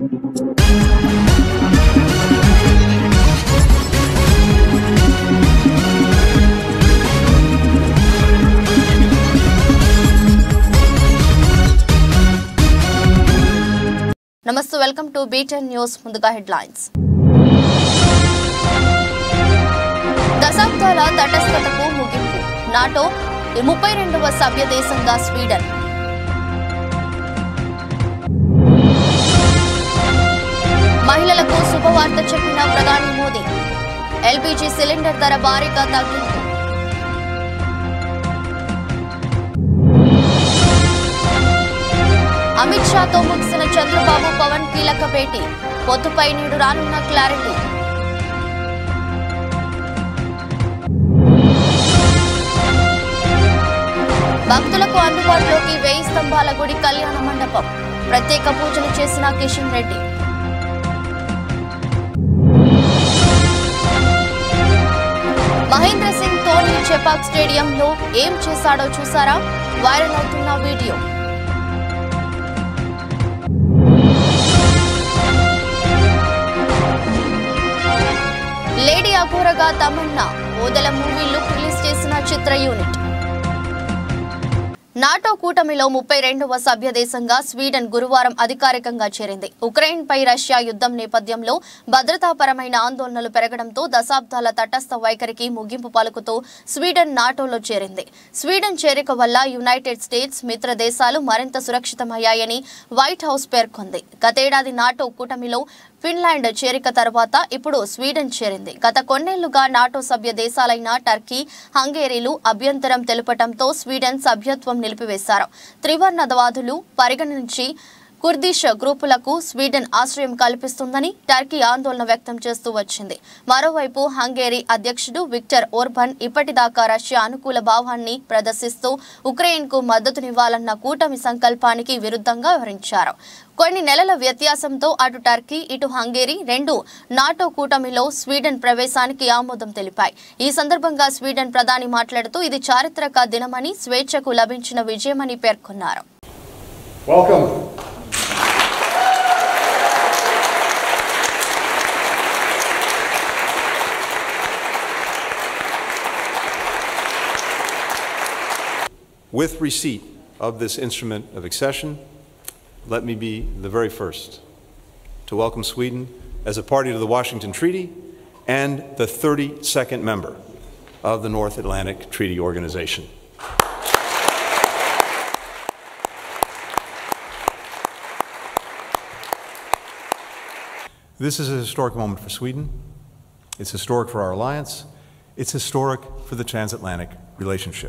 నమస్తే welcome to బీటెన్ news ముందుగా హెడ్లైన్స్ దశాబ్దాల తటస్థతకు ముగింపు నాటో ముప్పై రెండవ సభ్య దేశంగా స్వీడన్ మహిళలకు శుభవార్త చెప్పిన ప్రధాని మోదీ ఎల్పీజీ సిలిండర్ ధర భారీగా తగ్గింపు అమిత్ షాతో ముగిసిన చంద్రబాబు పవన్ కీలక భేటీ పొత్తుపై నేడు రానున్న క్లారిటీ భక్తులకు అందుబాటులోకి వెయ్యి స్తంభాల గుడి కళ్యాణ మండపం ప్రత్యేక పూజలు చేసిన కిషన్ రెడ్డి మహేంద్ర సింగ్ ధోని చెపాక్ స్టేడియంలో ఏం చేశాడో చూసారా వైరల్ అవుతున్న వీడియో లేడీ అఘోరగా Tamannaah Odela movie look release చేసిన చిత్ర యూనిట్ నాటో కూటమిలో ముప్పై రెండవ సభ్య దేశంగా స్వీడన్ గురువారం అధికారికంగా చేరింది ఉక్రెయిన్ పై రష్యా యుద్ధం నేపథ్యంలో భద్రతాపరమైన ఆందోళనలు పెరగడంతో దశాబ్దాల తటస్థ వైఖరికి ముగింపు పలుకుతూ స్వీడన్ నాటోలో చేరింది స్వీడన్ చేరిక వల్ల యునైటెడ్ స్టేట్స్ మిత్ర దేశాలు మరింత సురక్షితమయ్యాయని వైట్ హౌస్ పేర్కొంది గతేడాది నాటో కూటమిలో ఫిన్లాండ్ చేరిక తర్వాత ఇప్పుడు స్వీడన్ చేరింది గత కొన్నేళ్లుగా నాటో సభ్య దేశాలైన టర్కీ హంగేరీలు అభ్యంతరం తెలుపటంతో స్వీడన్ సభ్యత్వం నిలిపివేశారు త్రివర్ణదవాదులు పరిగణించి కుర్దిష్ గ్రూపులకు స్వీడన్ ఆశ్రయం కల్పిస్తుందని టర్కీ ఆందోళన వ్యక్తం చేస్తూ వచ్చింది మరోవైపు హంగేరీ అధ్యక్షుడు విక్టర్ ఓర్బన్ ఇప్పటిదాకా రష్యా అనుకూల భావాన్ని ప్రదర్శిస్తూ ఉక్రెయిన్కు మద్దతునివ్వాలన్న కూటమి సంకల్పానికి విరుద్ధంగా వివరించారు కొన్ని నెలల వ్యత్యాసంతో అటు టర్కీ ఇటు హంగేరీ రెండు నాటో కూటమిలో స్వీడన్ ప్రవేశానికి ఆమోదం తెలిపాయి ఈ సందర్భంగా స్వీడన్ ప్రధాని మాట్లాడుతూ ఇది చారిత్రక దినమని స్వేచ్ఛకు లభించిన విజయమని పేర్కొన్నారు Welcome. With receipt of this instrument of accession, let me be the very first to welcome Sweden as a party to the Washington Treaty and the 32nd member of the North Atlantic Treaty Organization. This is a historic moment for Sweden. It's historic for our alliance. It's historic for the transatlantic relationship.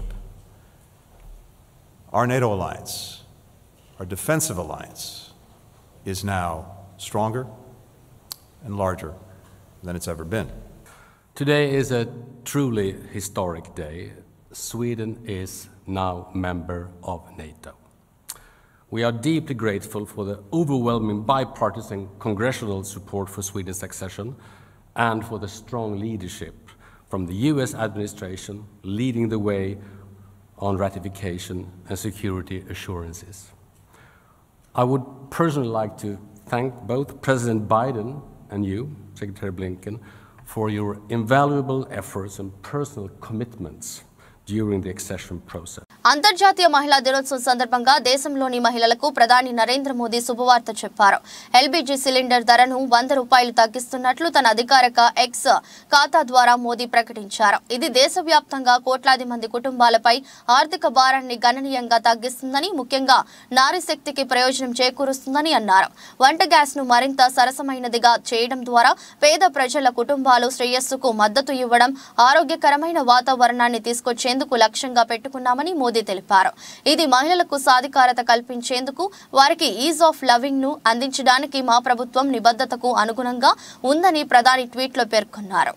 Our NATO alliance, our defensive alliance, is now stronger and larger than it's ever been. Today is a truly historic day. Sweden is now member of NATO. We are deeply grateful for the overwhelming bipartisan congressional support for Sweden's accession and for the strong leadership from the US administration leading the way on ratification and security assurances. I would personally like to thank both President Biden and you, Secretary Blinken, for your invaluable efforts and personal commitments during the accession process. అంతర్జాతీయ మహిళా దినోత్సవం సందర్భంగా దేశంలోని మహిళలకు ప్రధాని నరేంద్ర మోదీ శుభవార్త చెప్పారు LPG cylinder ధరను వంద రూపాయలు తగ్గిస్తున్నట్లు తన అధికారిక ఎక్స్ ఖాతా ద్వారా మోదీ ప్రకటించారు ఇది దేశవ్యాప్తంగా కోట్లాది మంది కుటుంబాలపై ఆర్థిక భారాన్ని గణనీయంగా తగ్గిస్తుందని ముఖ్యంగా నారీ శక్తికి ప్రయోజనం చేకూరుస్తుందని అన్నారు వంట గ్యాస్ ను మరింత సరసమైనదిగా చేయడం ద్వారా పేద ప్రజల కుటుంబాలు శ్రేయస్సుకు మద్దతు ఇవ్వడం ఆరోగ్యకరమైన వాతావరణాన్ని తీసుకొచ్చేందుకు లక్ష్యంగా పెట్టుకున్నామని మోదీ తెలిపారు ఇది మహిళలకు సాధికారత కల్పించేందుకు వారికి ఈజ్ ఆఫ్ లవింగ్ ను అందించడానికి మా ప్రభుత్వం నిబద్ధతకు అనుగుణంగా ఉందని ప్రధాని ట్వీట్లో పేర్కొన్నారు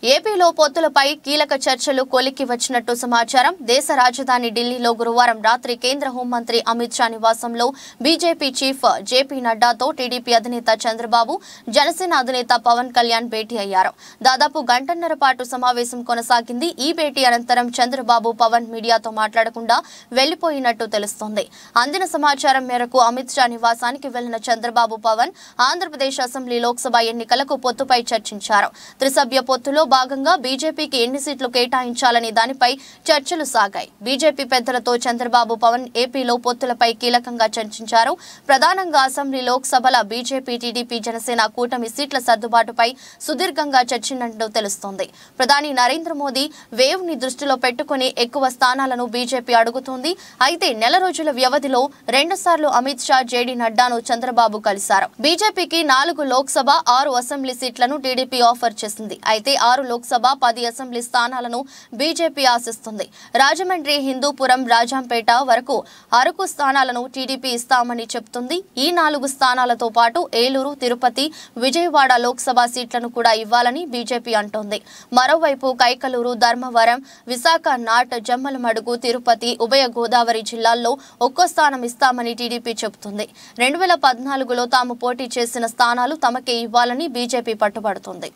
ఏపీలో పొత్తులపై కీలక చర్చలు కొలిక్కి వచ్చినట్టు సమాచారం దేశ రాజధాని ఢిల్లీలో గురువారం రాత్రి కేంద్ర హోంమంత్రి అమిత్ షా నివాసంలో బీజేపీ చీఫ్ జేపీ నడ్డాతో టీడీపీ అధినేత చంద్రబాబు జనసేన అధినేత పవన్ కళ్యాణ్ భేటీ అయ్యారు దాదాపు గంటన్నర పాటు సమావేశం కొనసాగింది ఈ భేటీ అనంతరం చంద్రబాబు పవన్ మీడియాతో మాట్లాడకుండా వెళ్లిపోయినట్టు తెలుస్తోంది అందిన సమాచారం మేరకు అమిత్ షా నివాసానికి వెళ్లిన చంద్రబాబు పవన్ ఆంధ్రప్రదేశ్ అసెంబ్లీ లోక్సభ ఎన్నికలకు పొత్తుపై చర్చించారు త్రిసభ్య పొత్తులో భాగంగా బీజేపీకి ఎన్ని సీట్లు కేటాయించాలనే దానిపై చర్చలు సాగాయి బీజేపీ పెద్దలతో చంద్రబాబు పవన్ ఏపీలో పొత్తులపై కీలకంగా చర్చించారు ప్రధానంగా అసెంబ్లీ లోక్సభల బీజేపీ టీడీపీ జనసేన కూటమి సీట్ల సర్దుబాటుపై సుదీర్ఘంగా చర్చించినట్టు తెలుస్తోంది ప్రధాని నరేంద్ర మోదీ వేవ్ ని దృష్టిలో పెట్టుకుని ఎక్కువ స్థానాలను బీజేపీ అడుగుతోంది అయితే నెల రోజుల వ్యవధిలో రెండుసార్లు అమిత్ షా జేడీ నడ్డాను చంద్రబాబు కలిశారు బీజేపీకి నాలుగు లోక్సభ ఆరు అసెంబ్లీ సీట్లను టీడీపీ ఆఫర్ చేసింది అయితే ఆరు లోక్సభ పది అసెంబ్లీ స్థానాలను బీజేపీ ఆశిస్తుంది రాజమండ్రి హిందూపురం రాజంపేట వరకు అరకు స్థానాలను టీడీపీ ఇస్తామని చెప్తుంది ఈ నాలుగు స్థానాలతో పాటు ఏలూరు తిరుపతి విజయవాడ లోక్సభ సీట్లను కూడా ఇవ్వాలని బీజేపీ అంటోంది మరోవైపు కైకలూరు ధర్మవరం విశాఖ నాట్ జమ్మలమడుగు తిరుపతి ఉభయ గోదావరి జిల్లాల్లో ఒక్కో స్థానం ఇస్తామని టీడీపీ చెబుతుంది రెండు వేల పద్నాలుగులో తాము పోటీ చేసిన స్థానాలు తమకే ఇవ్వాలని బీజేపీ పట్టుబడుతుంది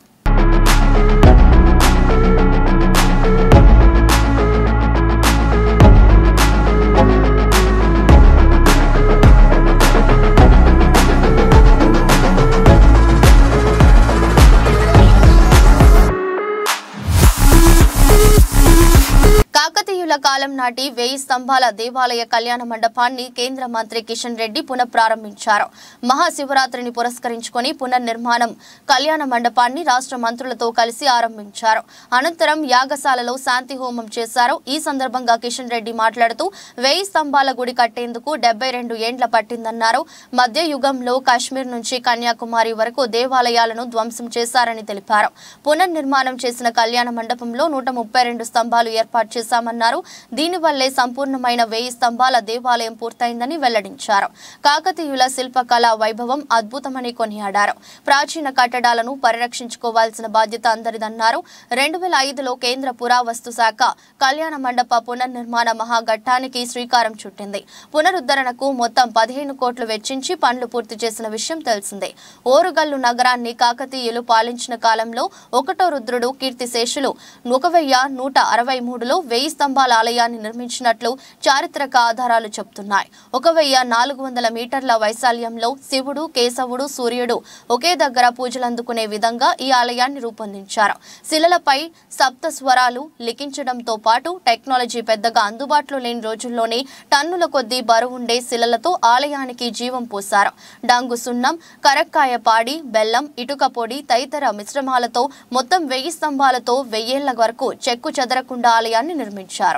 కాకతీయుల కాలం నాటి వెయ్యి స్తంభాల దేవాలయ కళ్యాణ మండపాన్ని కేంద్ర మంత్రి కిషన్ రెడ్డి పునఃప్రారంభించారు మహాశివరాత్రిని పురస్కరించుకొని పునర్నిర్మాణం కళ్యాణ మండపాన్ని రాష్ట్ర మంత్రులతో కలిసి ఆరంభించారు అనంతరం యాగశాలలో శాంతి హోమం చేశారు ఈ సందర్భంగా కిషన్ రెడ్డి మాట్లాడుతూ వెయ్యి స్తంభాల గుడి కట్టేందుకు డెబ్బై రెండు ఏండ్ల పట్టిందన్నారు మధ్య యుగంలో కాశ్మీర్ నుంచి కన్యాకుమారి వరకు దేవాలయాలను ధ్వంసం చేశారని తెలిపారు పునర్నిర్మాణం చేసిన కళ్యాణ మండపంలో నూట ముప్పై రెండు స్తంభాలు ఏర్పాటు చేశామన్నారు దీనివల్లే సంపూర్ణమైన వెయ్యి స్తంభాల దేవాలయం పూర్తయిందని వెల్లడించారు కాకతీయుల శిల్పకళా వైభవం అద్భుతమని కొనియాడారు ప్రాచీన కట్టడాలను పరిరక్షించుకోవాల్సిన బాధ్యత అందరిదన్నారు రెండు వేల ఐదులో కేంద్ర పురావస్తు శాఖ కళ్యాణ మండప పునర్నిర్మాణ మహాఘట్టానికి శ్రీకారం చుట్టింది పునరుద్ధరణకు మొత్తం పదిహేను కోట్లు వెచ్చించి పనులు పూర్తి చేసిన విషయం తెలిసిందే ఓరుగల్లు నగరాన్ని కాకతీయులు పాలించిన కాలంలో ఒకటో రుద్రుడు కీర్తిశేషులు ఒక వెయ్యి నూట అరవై మూడులో వెయ్యి స్తంభాల ఆలయాన్ని నిర్మించినట్లు చారిత్రక ఆధారాలు చెబుతున్నాయి ఒక వెయ్యి నాలుగు వందల మీటర్ల వైశాల్యంలో శివుడు కేశవుడు సూర్యుడు ఒకే దగ్గర పూజలందుకునే విధంగా ఈ ఆలయాన్ని రూపొందించారు శిలలపై సప్త స్వరాలు లిఖించడంతో పాటు టెక్నాలజీ పెద్దగా అందుబాటులో లేని రోజుల్లోనే టన్నుల కొద్దీ బరువుండే శిలలతో ఆలయానికి జీవం పోశారు డంగు సున్నం కరక్కాయ పాడి బెల్లం ఇటుక పొడి తదితర మిశ్రమాలతో మొత్తం వెయ్యి స్తంభాలతో వెయ్యేళ్ల వరకు చెక్కు చెదరకుండా ఆలయాన్ని నిర్మించారు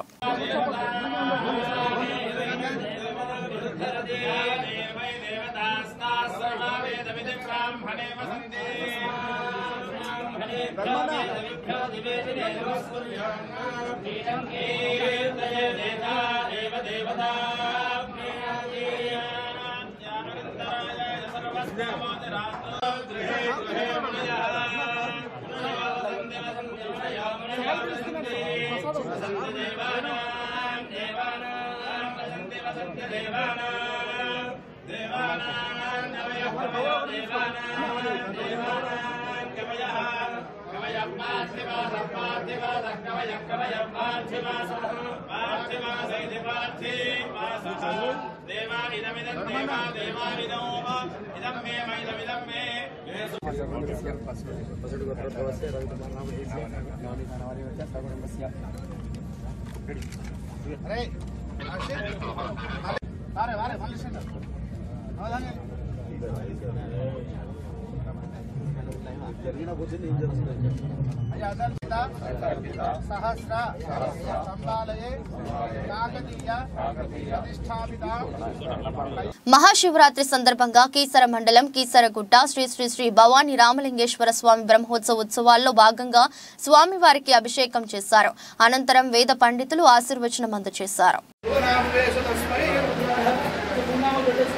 సహస్ర సంబాలయే కాకతీయ ప్రతిష్టాపిత మహాశివరాత్రి సందర్భంగా కీసర మండలం కీసరగుట్ట శ్రీ శ్రీ శ్రీ భవానీ రామలింగేశ్వర స్వామి బ్రహ్మోత్సవ ఉత్సవాల్లో భాగంగా స్వామివారికి అభిషేకం చేశారు అనంతరం వేద పండితులు ఆశీర్వచనం అందజేశారు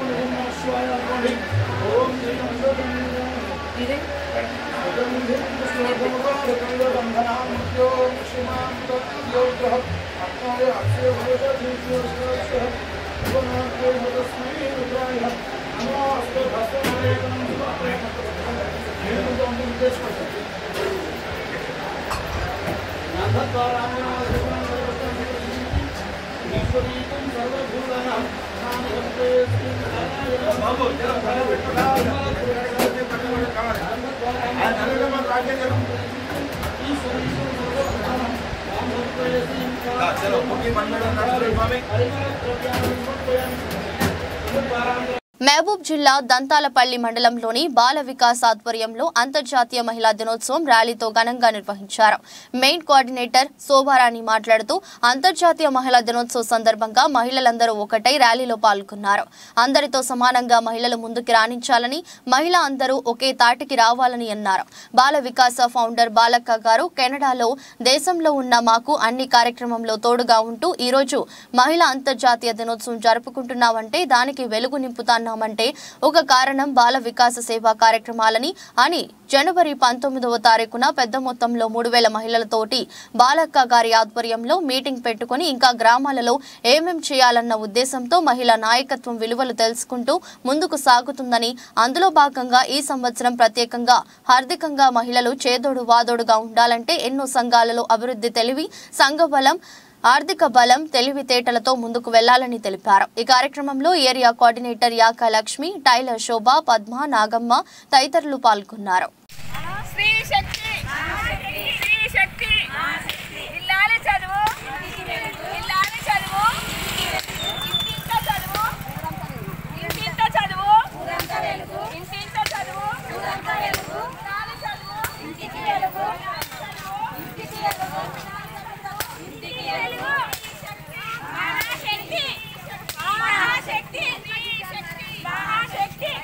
ఓం మహబూబ్ జిల్లా దంతాలపల్లి మండలంలోని బాల వికాస్ ఆధ్వర్యంలో అంతర్జాతీయ మహిళా దినోత్సవం ర్యాలీతో ఘనంగా నిర్వహించారు మెయిన్ కోఆర్డినేటర్ శోభారాణి మాట్లాడుతూ అంతర్జాతీయ మహిళా దినోత్సవం సందర్భంగా మహిళలందరూ ఒకటై ర్యాలీలో పాల్గొన్నారు అందరితో సమానంగా మహిళలు ముందుకు రాణించాలని మహిళ అందరూ ఒకే తాటికి రావాలని అన్నారు బాల వికాస ఫౌండర్ బాలక్క గారు కెనడాలో దేశంలో ఉన్న మాకు అన్ని కార్యక్రమంలో తోడుగా ఉంటూ ఈరోజు మహిళా అంతర్జాతీయ దినోత్సవం జరుపుకుంటున్నామంటే దానికి వెలుగు నింపుతున్నామంటే ఒక కారణం బాల వికాస సేవా కార్యక్రమాలని అని జనవరి పంతొమ్మిదవ తారీఖున పెద్ద మొత్తంలో మూడు వేల మహిళలతోటి బాలక్క గారి ఆధ్వర్యంలో మీటింగ్ పెట్టుకుని ఇంకా గ్రామాలలో ఏమేం చేయాలన్న ఉద్దేశంతో మహిళా నాయకత్వం విలువలు తెలుసుకుంటూ ముందుకు సాగుతుందని అందులో భాగంగా ఈ సంవత్సరం ప్రత్యేకంగా హార్దికంగా మహిళలు చేదోడు వాదోడుగా ఉండాలంటే ఎన్నో సంఘాలలో అభివృద్ధి తెలివి సంఘబలం ఆర్థిక బలం తెలివితేటలతో ముందుకు వెళ్లాలని తెలిపారు ఈ కార్యక్రమంలో area coordinator Yaka Lakshmi tailor Shobha Padma Nagamma తదితరులు పాల్గొన్నారు స్త్రీ శక్తి స్త్రీ శక్తి ఇల్లాలి చదువు ఇల్లాలి చదువు ఇంటింట చదువు ఇంటింట చదువు ఇంటింట చదువు ఇల్లాలి చదువు ఇంటికి వెలుగు ఇంటికి వెలుగు ఇంటికి వెలుగు మహాశక్తి మహాశక్తి మహాశక్తి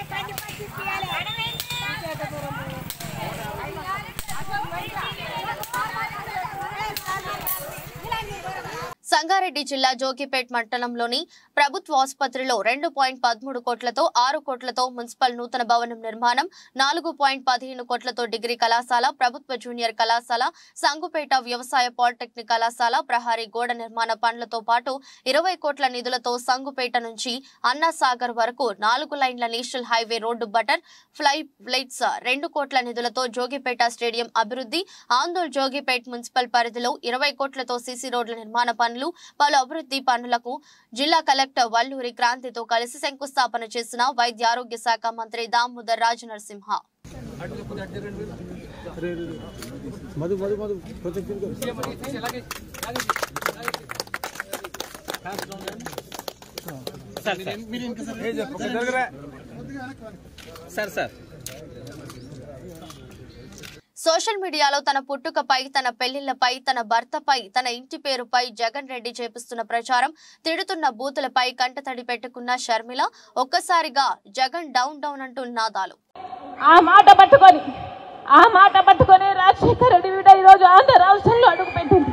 సంగారెడ్డి జిల్లా జోగిపేట్ మండలంలోని ప్రభుత్వ ఆసుపత్రిలో రెండు పాయింట్ పదమూడు కోట్లతో ఆరు కోట్లతో మున్సిపల్ నూతన భవనం నిర్మాణం నాలుగు పాయింట్ పదిహేను కోట్లతో డిగ్రీ కళాశాల ప్రభుత్వ జూనియర్ కళాశాల సంగుపేట వ్యవసాయ పాలిటెక్నిక్ కళాశాల ప్రహారీ గోడ నిర్మాణ పనులతో పాటు ఇరవై కోట్ల నిధులతో సంగుపేట నుంచి అన్నాసాగర్ వరకు నాలుగు లైన్ల national highway road butterfly flights రెండు కోట్ల నిధులతో జోగిపేట స్టేడియం అభివృద్ధి ఆందోళ్ జోగిపేట్ మున్సిపల్ పరిధిలో ఇరవై కోట్లతో సీసీ రోడ్ల నిర్మాణ పనులు పలు అభివృద్ధి పనులకు జిల్లా కలెక్టర్ వల్లూరి క్రాంతితో కలిసి శంకుస్థాపన చేసిన వైద్య ఆరోగ్య శాఖ మంత్రి దామోదర్ రాజ నరసింహ మధు మధు మధు కొంచెం తిరుగు. సోషల్ మీడియాలో తన పుట్టుకపై తన పెళ్లిళ్లపై తన భర్తపై తన ఇంటి పేరుపై జగన్ రెడ్డి చేపిస్తున్న ప్రచారం తిడుతున్న బూతులపై కంటతడి పెట్టుకున్న షర్మిల ఒక్కసారిగా జగన్ డౌన్ డౌన్ అంటూ నాదాలు ఆ మాట పట్టుకొని ఆ మాట పట్టుకొని రాజశేఖర రెడ్డి బిడ్డ ఈరోజు ఆంధ్ర రాష్ట్రంలో అడుగుపెట్టింది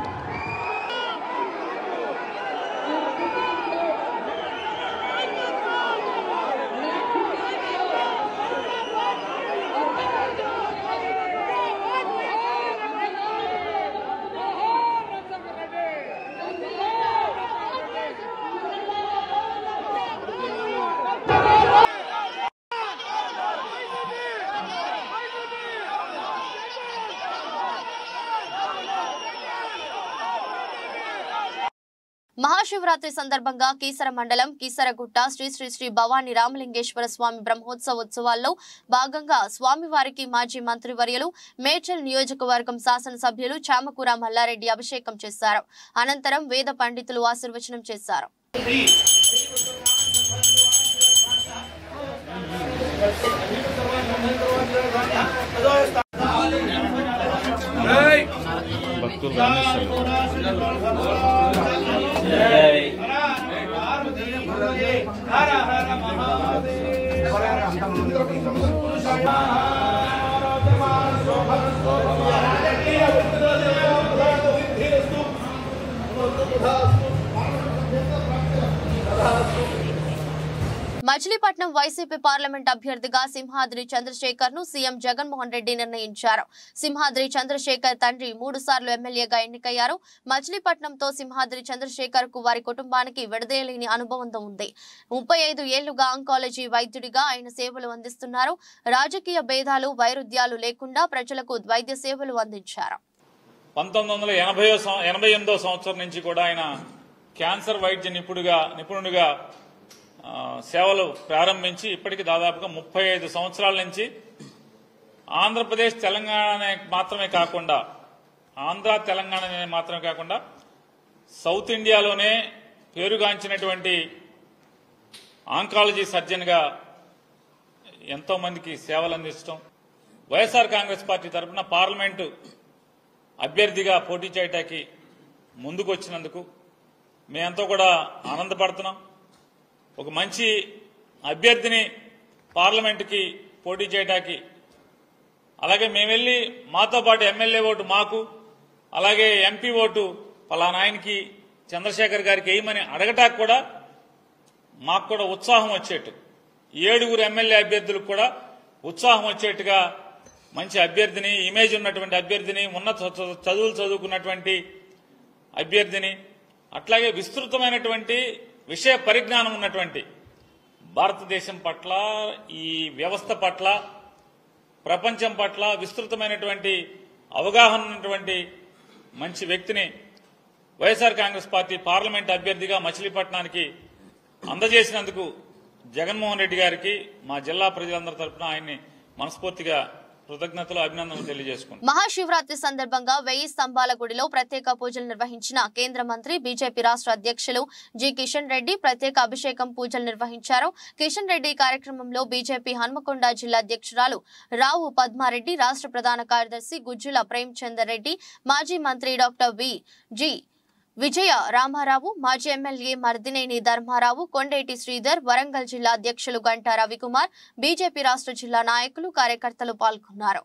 మహాశివరాత్రి సందర్భంగా కీసర మండలం కీసరగుట్ట శ్రీ శ్రీ శ్రీ భవానీ రామలింగేశ్వర స్వామి బ్రహ్మోత్సవోత్సవాల్లో భాగంగా స్వామివారికి మాజీ మంత్రివర్యులు మేడ్చల్ నియోజకవర్గం శాసనసభ్యులు చామకూర మల్లారెడ్డి అభిషేకం చేశారు అనంతరం వేద పండితులు ఆశీర్వచనం చేశారు మచిలీపట్నం వైసీపీ పార్లమెంట్ అభ్యర్థిగా సింహాద్రి చంద్రశేఖర్ ను సీఎం జగన్మోహన్ రెడ్డి నిర్ణయించారు సింహాద్రి చంద్రశేఖర్ తండ్రి మూడు సార్లు ఎమ్మెల్యేగా ఎన్నికయ్యారు మచిలీపట్నంతో సింహాద్రి చంద్రశేఖర్ కు వారి కుటుంబానికి విడదీయలేని అనుభవంతో ఉంది ముప్పై ఐదు ఏళ్లుగా ఆంకాలజీ వైద్యుడిగా ఆయన సేవలు అందిస్తున్నారు రాజకీయ భేదాలు వైరుధ్యాలు లేకుండా ప్రజలకు వైద్య సేవలు అందించారు పంతొమ్మిది వందల ఎనభై ఎనభై ఎనిమిదో సంవత్సరం నుంచి కూడా ఆయన క్యాన్సర్ వైద్య నిపుణుడిగా నిపుణుడిగా ఆ, సేవలు ప్రారంభించి ఇప్పటికి దాదాపుగా ముప్పై ఐదు సంవత్సరాల నుంచి ఆంధ్రప్రదేశ్ తెలంగాణ మాత్రమే కాకుండా ఆంధ్ర తెలంగాణ మాత్రమే కాకుండా సౌత్ ఇండియాలోనే పేరుగాంచినటువంటి ఆంకాలజీ సర్జన్గా ఎంతో మందికి సేవలు అందించడం వైఎస్ఆర్ కాంగ్రెస్ పార్టీ తరఫున పార్లమెంటు అభ్యర్థిగా పోటీ చేయటానికి ముందుకు వచ్చినందుకు మేమంతా కూడా ఆనందపడుతున్నాం ఒక మంచి అభ్యర్థిని పార్లమెంటుకి పోటీ చేయడానికి అలాగే మేము వెళ్ళి మాతో పాటు ఎమ్మెల్యే ఓటు మాకు అలాగే ఎంపీ ఓటు పలానా ఆయనకి చంద్రశేఖర్ గారికి వేయమని అడగటానికి కూడా మాకు కూడా ఉత్సాహం వచ్చేట్టు ఏడుగురు ఎమ్మెల్యే అభ్యర్థులకు కూడా ఉత్సాహం వచ్చేట్టుగా మంచి అభ్యర్థిని ఇమేజ్ ఉన్నటువంటి అభ్యర్థిని ఉన్నత చ- చదువులు చదువుకున్నటువంటి అభ్యర్థిని అట్లాగే విస్తృతమైనటువంటి విషయ పరిజ్ఞానం ఉన్నటువంటి భారతదేశం పట్ల ఈ వ్యవస్థ పట్ల ప్రపంచం పట్ల విస్తృతమైనటువంటి అవగాహన ఉన్నటువంటి మంచి వ్యక్తిని వైఎస్ఆర్ కాంగ్రెస్ పార్టీ పార్లమెంట్ అభ్యర్థిగా మచిలీపట్నానికి అందజేసినందుకు జగన్మోహన్ రెడ్డి గారికి మా జిల్లా ప్రజలందరి తరపున ఆయన్ని మనస్ఫూర్తిగా కృతజ్ఞతలు అభినందనలు తెలియజేసుకుంటున్నాను మహాశివరాత్రి సందర్భంగా వెయ్యి స్తంభాల గుడిలో ప్రత్యేక పూజలు నిర్వహించిన కేంద్ర మంత్రి బీజేపీ రాష్ట్ర అధ్యక్షులు జి కిషన్ రెడ్డి ప్రత్యేక అభిషేకం పూజలు నిర్వహించారు కిషన్ రెడ్డి కార్యక్రమంలో బీజేపీ హన్మకొండ జిల్లా అధ్యక్షురాలు రావు పద్మారెడ్డి రాష్ట్ర ప్రధాన కార్యదర్శి గుజ్జుల ప్రేమచందర్ రెడ్డి మాజీ మంత్రి doctor V G Vijaya Rama Rao మాజీ ఎమ్మెల్యే మర్దినేని ధర్మారావు కొండేటి శ్రీధర్ వరంగల్ జిల్లా అధ్యక్షులు గంటా రవికుమార్ బీజేపీ రాష్ట్ర జిల్లా నాయకులు కార్యకర్తలు పాల్గొన్నారు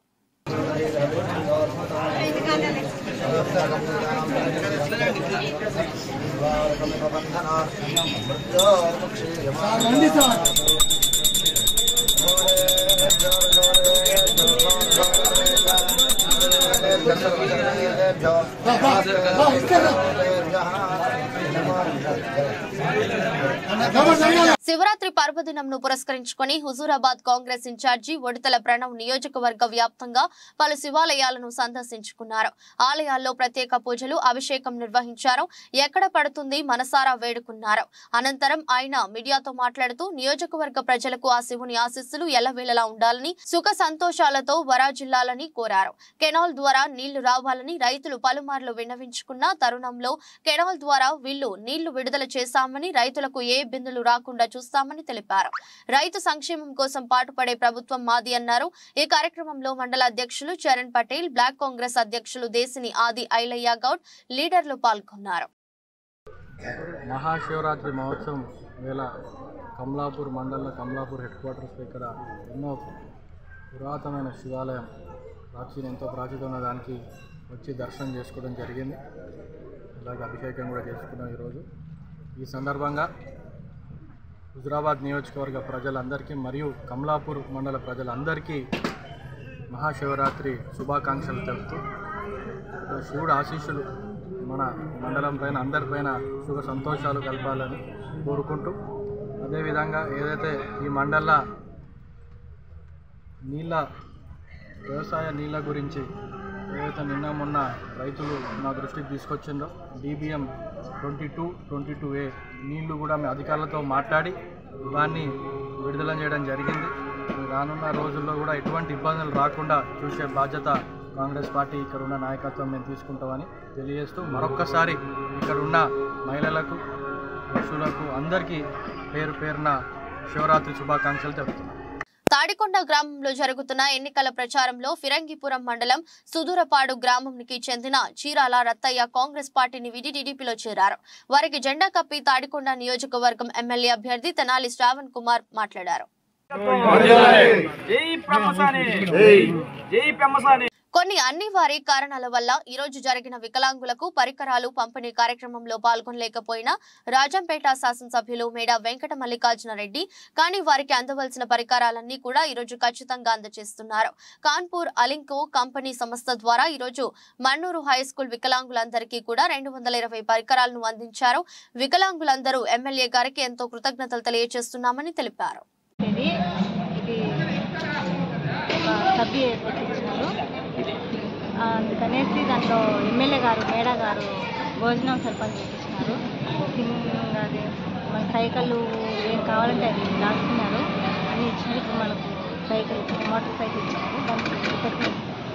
శివరాత్రి పర్వదినంను పురస్కరించుకొని హుజూరాబాద్ కాంగ్రెస్ ఇన్ఛార్జి ఒడితల ప్రణవ్ నియోజకవర్గ వ్యాప్తంగా పలు శివాలయాలను సందర్శించుకున్నారు ఆలయాల్లో ప్రత్యేక పూజలు అభిషేకం నిర్వహించారు ఎక్కడ పడుతుంది మనసారా వేడుకున్నారు అనంతరం ఆయన మీడియాతో మాట్లాడుతూ నియోజకవర్గ ప్రజలకు ఆ శివుని ఆశీస్సులు ఎల్లవేళలా ఉండాలని సుఖ సంతోషాలతో వరాజిల్లాలని కోరారు కెనాల్ ద్వారా నీళ్లు రావాలని రైతులు పలుమార్లు విన్నవించుకున్న తరుణంలో కెనాల్ ద్వారా వీళ్లు నీళ్లు విడుదల చేశామని రైతులకు ఏ ఇబ్బందులు రాకుండా చూస్తామని తెలిపారు రైతు సంక్షేమం కోసం పాటుపడే ప్రభుత్వం మాది అన్నారు ఈ కార్యక్రమంలో మండల అధ్యక్షులు చరణ్ పటేల్ బ్లాక్ కాంగ్రెస్ అధ్యక్షులు దేశిని ఆది ఐలయ్య గౌడ్ లీడర్లు పాల్గొన్నారు మహాశివరాత్రి మహోత్సవం వేళ కమలాపూర్ మండలంలో కమలాపూర్ హెడ్ క్వార్టర్స్ ఇక్కడ ఎన్నో పురాతనమైన శివాలయం ప్రాచీన ఎంతో ప్రాచీన ఉన్న దానికి వచ్చి దర్శనం చేసుకోవడం జరిగింది అలాగే అభిషేకం కూడా చేసుకున్నాం ఈరోజు ఈ సందర్భంగా హుజరాబాద్ నియోజకవర్గ ప్రజలందరికీ మరియు కమలాపూర్ మండల ప్రజలందరికీ మహాశివరాత్రి శుభాకాంక్షలు తెలుపుతూ శివుడు ఆశీస్సులు మన మండలం పైన అందరిపైన సుఖ సంతోషాలు కలపాలని కోరుకుంటూ అదేవిధంగా ఏదైతే ఈ మండల నీళ్ళ వ్యవసాయ నీళ్ళ గురించి ఏదైతే నిన్న మొన్న రైతులు నా దృష్టికి తీసుకొచ్చిందో DBM twenty two twenty two A నీళ్లు కూడా మేము అధికారులతో మాట్లాడి దాన్ని విడుదల చేయడం జరిగింది రానున్న రోజుల్లో కూడా ఎటువంటి ఇబ్బందులు రాకుండా చూసే బాధ్యత కాంగ్రెస్ పార్టీ ఇక్కడ ఉన్న నాయకత్వం మేము తీసుకుంటామని తెలియజేస్తూ మరొక్కసారి ఇక్కడ ఉన్న మహిళలకు పురుషులకు అందరికీ పేరు పేరున శివరాత్రి శుభాకాంక్షలు తెలుపుతున్నాను తాడికొండ గ్రామంలో జరుగుతున్న ఎన్నికల ప్రచారంలో ఫిరంగిపురం మండలం సుదూరపాడు గ్రామంకి చెందిన చీరాల రత్తయ్య కాంగ్రెస్ పార్టీని విడి టీడీపీలో చేరారు వారికి జెండా కప్పి తాడికొండ నియోజకవర్గం ఎమ్మెల్యే అభ్యర్థి తెనాలి శ్రావణ్ కుమార్ మాట్లాడారు జై ప్రమసాని జై పెమ్మసాని కొన్ని అనివార్య కారణాల వల్ల ఈ రోజు జరిగిన వికలాంగులకు పరికరాలు పంపిణీ కార్యక్రమంలో పాల్గొనలేకపోయిన రాజంపేట శాసనసభ్యులు మేడా వెంకట మల్లికార్జున రెడ్డి కానీ వారికి అందవలసిన పరికరాలన్నీ కూడా ఈ రోజు ఖచ్చితంగా అందజేస్తున్నారు కాన్పూర్ అలింకో కంపెనీ సంస్థ ద్వారా ఈ రోజు మన్నూరు హై స్కూల్ వికలాంగులందరికీ కూడా రెండు వందల ఇరవై పరికరాలను అందించారు వికలాంగులందరూ ఎమ్మెల్యే గారికి ఎంతో కృతజ్ఞతలు తెలియజేస్తున్నామని తెలిపారు ఇది ఇది ఒక సభ్యు ఏర్పరిచినారు ఆ, అందుకనేసి దాంట్లో ఎమ్మెల్యే గారు మేడా గారు భోజనం సర్పంచ్ చేయించినారు తిన్న- అది మన సైకిళ్ళు ఏం కావాలంటే అది రాసుకున్నారు అని ఇచ్చినారు ఇప్పుడు మనకు సైకిల్ మోటార్ సైకిల్ ఇచ్చినారు దానికి కృతజ్ఞతలు.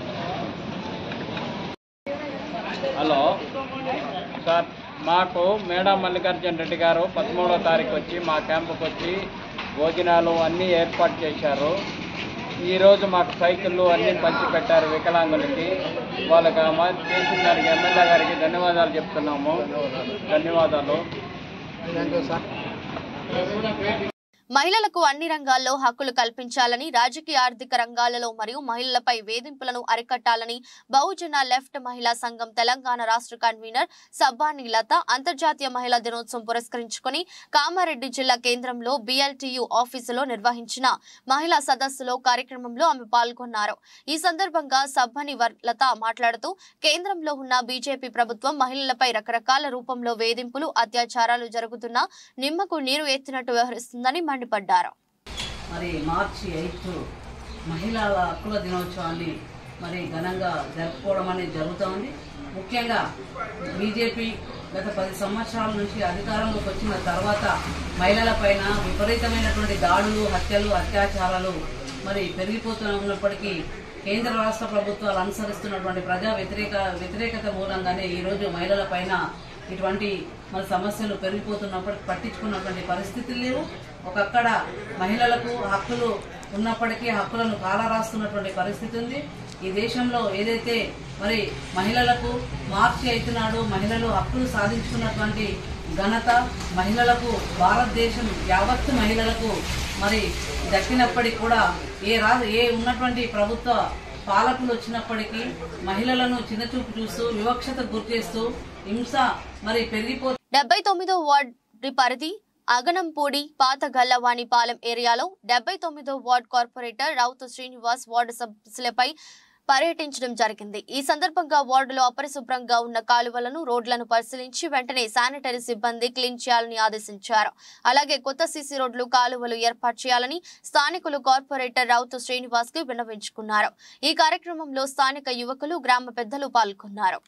హలో సార్ మాకు మేడా మల్లికార్జున రెడ్డి గారు పదమూడో తారీఖు వచ్చి మా క్యాంపుకి వచ్చి భోజనాలు అన్నీ ఏర్పాటు చేశారు ఈరోజు మాకు సైకిళ్ళు అన్నీ పంచిపెట్టారు వికలాంగులకి వాళ్ళకి ఆ మాదిరి చేసిన దానికి ఎమ్మెల్యే గారికి ధన్యవాదాలు చెప్తున్నాము ధన్యవాదాలు మహిళలకు అన్ని రంగాల్లో హక్కులు కల్పించాలని రాజకీయ ఆర్థిక రంగాలలో మరియు మహిళలపై వేధింపులను అరికట్టాలని బహుజన లెఫ్ట్ మహిళా సంఘం తెలంగాణ రాష్ట్ర కన్వీనర్ సబ్బాని లత అంతర్జాతీయ మహిళా దినోత్సవం పురస్కరించుకుని కామారెడ్డి జిల్లా కేంద్రంలో బిఎల్టీయు ఆఫీసులో నిర్వహించిన మహిళా సదస్సులో కార్యక్రమంలో ఆమె పాల్గొన్నారు ఈ సందర్భంగా సబ్బని వర్- లత మాట్లాడుతూ కేంద్రంలో ఉన్న బీజేపీ ప్రభుత్వం మహిళలపై రకరకాల రూపంలో వేధింపులు అత్యాచారాలు జరుగుతున్నా నిమ్మకు నీరు ఎత్తినట్టు వ్యవహరిస్తుందని మండిపడ్డారు మరి మార్చి ఎయిత్ మహిళల హక్కుల దినోత్సవాన్ని మరి ఘనంగా జరుపుకోవడం అనేది జరుగుతోంది ముఖ్యంగా బీజేపీ గత పది సంవత్సరాల నుంచి అధికారంలోకి వచ్చిన తర్వాత మహిళలపైన విపరీతమైనటువంటి దాడులు హత్యలు అత్యాచారాలు మరి పెరిగిపోతూ ఉన్నప్పటికీ కేంద్ర రాష్ట్ర ప్రభుత్వాలు అనుసరిస్తున్నటువంటి ప్రజా వ్యతిరేక వ్యతిరేకత మూలంగానే ఈరోజు మహిళలపైన ఇటువంటి మన సమస్యలు పెరిగిపోతున్నప్పటికీ పట్టించుకున్నటువంటి పరిస్థితులు లేవు ఒకక్కడ మహిళలకు హక్కులు ఉన్నప్పటికీ హక్కులను కాలరాస్తున్నటువంటి పరిస్థితి ఉంది ఈ దేశంలో ఏదైతే మరి మహిళలకు మార్చి అవుతున్నాడు మహిళలు హక్కులు సాధించుకున్నటువంటి ఘనత మహిళలకు భారతదేశం యావత్తు మహిళలకు మరి దక్కినప్పటికీ కూడా ఏ రా ఏ ఉన్నటువంటి ప్రభుత్వ పాలకులు వచ్చినప్పటికీ మహిళలను చిన్నచూపు చూస్తూ వివక్షత గుర్తిస్తూ హింస మరి పెరిగిపో డెబ్బై తొమ్మిదో వార్డు పరిధి అగనంపూడి పాత గల్లవాణిపాలెం ఏరియాలో డెబ్బై తొమ్మిదో ward corporator Rauthu Srinivas ward సభ్యులపై పర్యటించడం జరిగింది ఈ సందర్భంగా వార్డులో అపరిశుభ్రంగా ఉన్న కాలువలను రోడ్లను పరిశీలించి వెంటనే శానిటరీ సిబ్బంది క్లీన్ చేయాలని ఆదేశించారు అలాగే కొత్త సీసీ రోడ్లు కాలువలు ఏర్పాటు చేయాలని స్థానికులు కార్పొరేటర్ రౌతు శ్రీనివాస్ కి విన్నవించుకున్నారు ఈ కార్యక్రమంలో స్థానిక యువకులు గ్రామ పెద్దలు పాల్గొన్నారు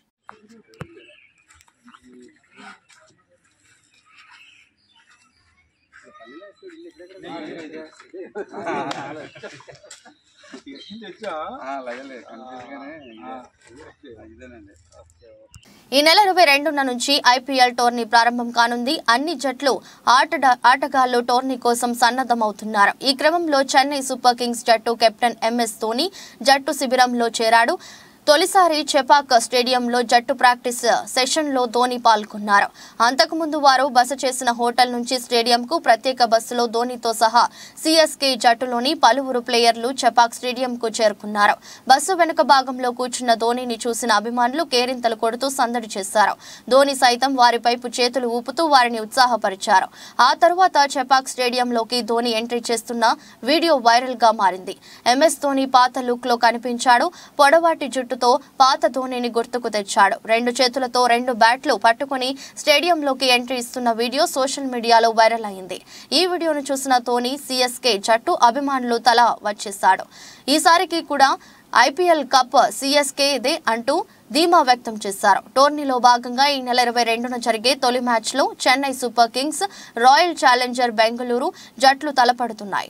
ఈ నెల ఇరవై రెండున నుంచి ఐపీఎల్ టోర్నీ ప్రారంభం కానుంది అన్ని జట్లు ఆట ఆటగాళ్లు టోర్నీ కోసం సన్నద్ధమవుతున్నారు ఈ క్రమంలో చెన్నై సూపర్ కింగ్స్ జట్టు కెప్టెన్ ఎంఎస్ ధోని జట్టు శిబిరంలో చేరాడు తొలిసారి చెపాక్ స్టేడియంలో జట్టు ప్రాక్టీస్ సెషన్లో ధోని పాల్గొన్నారు అంతకుముందు వారు బస చేసిన హోటల్ నుంచి స్టేడియంకు ప్రత్యేక బస్సులో ధోనితో సహా సిఎస్కే జట్టులోని పలువురు ప్లేయర్లు చెపాక్ స్టేడియంకు చేరుకున్నారు బస్సు వెనుక భాగంలో కూర్చున్న ధోనిని చూసిన అభిమానులు కేరింతలు కొడుతూ సందడి చేశారు ధోని సైతం వారి వైపు చేతులు ఊపుతూ వారిని ఉత్సాహపరిచారు ఆ తరువాత చెపాక్ స్టేడియంలోకి ధోని ఎంట్రీ చేస్తున్న వీడియో వైరల్ గా మారింది ఎంఎస్ ధోని పాత లుక్ లో కనిపించాడు పొడవాటి జుట్టుతో పాత ధోనిని గుర్తుకు తెచ్చాడు రెండు చేతులతో రెండు బ్యాట్లు పట్టుకుని స్టేడియంలోకి ఎంట్రీ ఇస్తున్న వీడియో సోషల్ మీడియాలో వైరల్ అయింది ఈ వీడియోను చూసిన ధోని సిఎస్కే జట్టు అభిమానులు తల వచ్చేశాడు ఈసారికి కూడా ఐపీఎల్ కప్ సిఎస్కేదే అంటూ ధీమా వ్యక్తం చేశారు టోర్నీలో భాగంగా ఈ నెల ఇరవై రెండున జరిగే తొలి మ్యాచ్లో Chennai Super Kings Royal Challenger Bengaluru జట్లు తలపడుతున్నాయి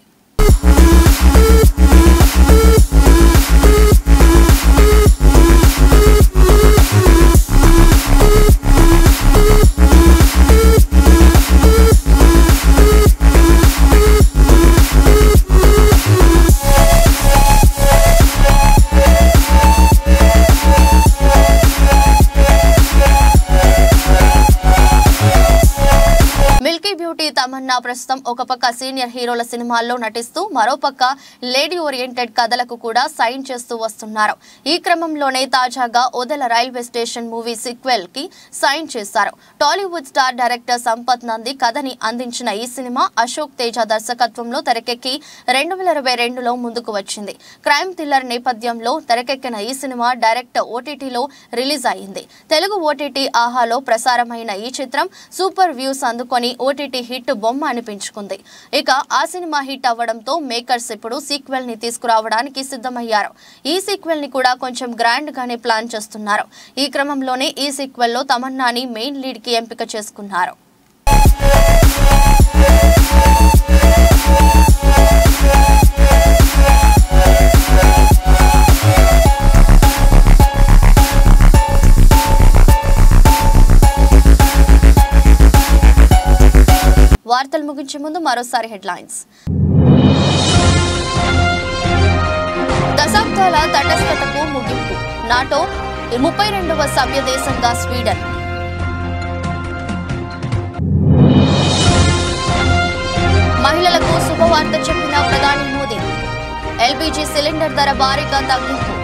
మిల్కీ బ్యూటీ తమన్నా తమన్నా ప్రస్తుతం ఒక పక్క సీనియర్ హీరోల సినిమాల్లో నటిస్తూ మరోపక్క లేడీ ఓరియంటెడ్ కథలకు కూడా సైన్ చేస్తూ వస్తున్నారు ఈ క్రమంలోనే తాజాగా Odela railway station movie sequel కి సైన్ చేశారు టాలీవుడ్ స్టార్ డైరెక్టర్ సంపత్ నంది కథని అందించిన ఈ సినిమా అశోక్ తేజ దర్శకత్వంలో తెరకెక్కి రెండు వేల ఇరవై రెండులో ముందుకు వచ్చింది క్రైమ్ థ్రిల్లర్ నేపథ్యంలో తెరకెక్కిన ఈ సినిమా డైరెక్ట్ ఓటీటీలో రిలీజ్ అయింది తెలుగు ఓటీటీ ఆహాలో ప్రసారమైన ఈ చిత్రం సూపర్ వ్యూస్ అందుకొని ఓటీటీ హిట్ బొమ్మ అనిపించుకుంది ఇక ఆ సినిమా హిట్ అవ్వడంతో మేకర్స్ ఇప్పుడు సీక్వెల్ ని తీసుకురావడానికి సిద్ధమయ్యారు ఈ సీక్వెల్ ని కూడా కొంచెం గ్రాండ్ గానే ప్లాన్ చేస్తున్నారు ఈ క్రమంలోనే ఈ సీక్వెల్ లో తమన్నాని మెయిన్ లీడ్ కి ఎంపిక చేసుకున్నారు వార్తలు ముగించే ముందు మరోసారి హెడ్లైన్స్ దశాబ్దాల తటస్థతకు ముగింపు నాటో ముప్పై రెండవ సభ్య దేశంగా స్వీడన్ మహిళలకు శుభవార్త చెప్పిన ప్రధాని మోదీ ఎల్పీజీ సిలిండర్ ధర భారీగా తగ్గింపు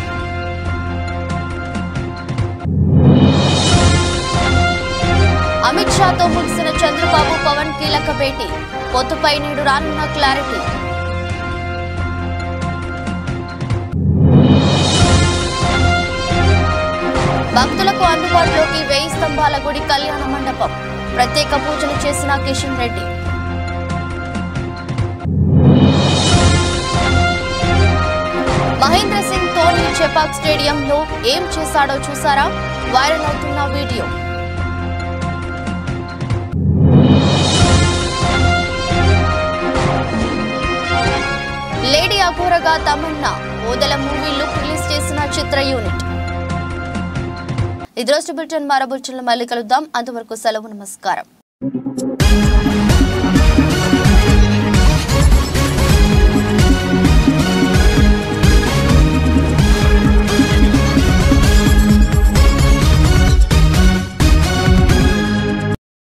అమిత్ షాతో ముగిసిన చంద్రబాబు పవన్ కీలక భేటీ పొత్తుపై నేడు రానున్న క్లారిటీ భక్తులకు అందుబాటులోకి వెయ్యి స్తంభాల గుడి కళ్యాణ మండపం ప్రత్యేక పూజలు చేసిన కిషన్ రెడ్డి మహేంద్ర సింగ్ ధోని చెపాక్ స్టేడియంలో ఏం చేశాడో చూసారా వైరల్ అవుతున్న వీడియో లేడీ అఘోరగా Tamannaah Odela movie look release చేసిన చిత్ర యూనిట్ ఇది రోజు బులెటిన్ మరో బులెటిన్లో మళ్ళీ కలుద్దాం అంతవరకు సెలవు నమస్కారం